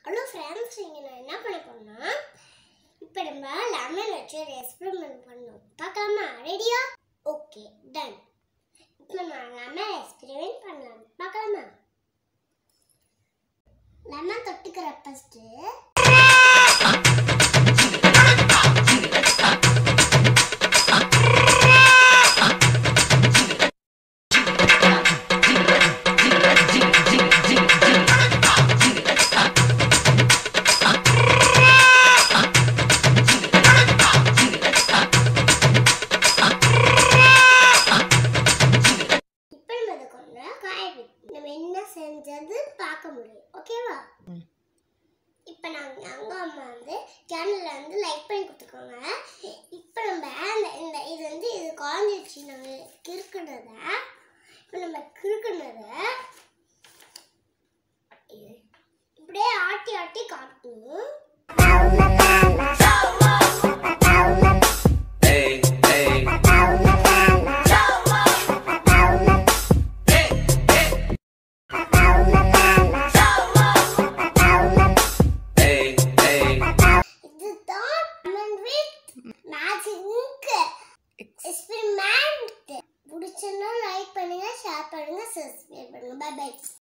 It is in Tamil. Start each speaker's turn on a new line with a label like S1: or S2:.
S1: ஹலோ ஃப்ரெண்ட்ஸ் இங்கே நான் என்ன பண்ண போறேன்னா இப்போ நம்ம லெமன் வச்சு ஒரு எக்ஸ்பெரிமெண்ட் பண்ணோம் பார்க்கலாமா ரெடியா ஓகே டன் இப்போ நான் லெமன் எக்ஸ்பெரிமெண்ட் பண்ணலாம் பார்க்கலாமா லெமன் தொட்டுக்கிற ஃபஸ்ட்டு இப்போ நம்ம இதை கொஞ்சம் காய வைக்கணும் நம்ம என்ன செஞ்சது பார்க்க முடியும் ஓகேவா இப்போ நாங்கள் அங்கே அம்மா வந்து சேனலில் வந்து லைக் பண்ணி கொடுத்துருக்கோங்க இப்போ நம்ம இந்த இந்த இது வந்து இது குழஞ்சிருச்சு நாங்கள் கிறுக்குனதை இப்போ நம்ம கிறுக்குனதை இப்படியே ஆட்டி ஆட்டி காட்டணும்
S2: Hey, hey, hey, hey.
S1: இதுதான் லெமன் வித் மேஜிக் எக்ஸ்பெரிமெண்ட் பிடிச்சிருந்தா லைக் பண்ணுங்க ஷேர் பண்ணுங்க சப்ஸ்கிரைப் பண்ணுங்க பை பை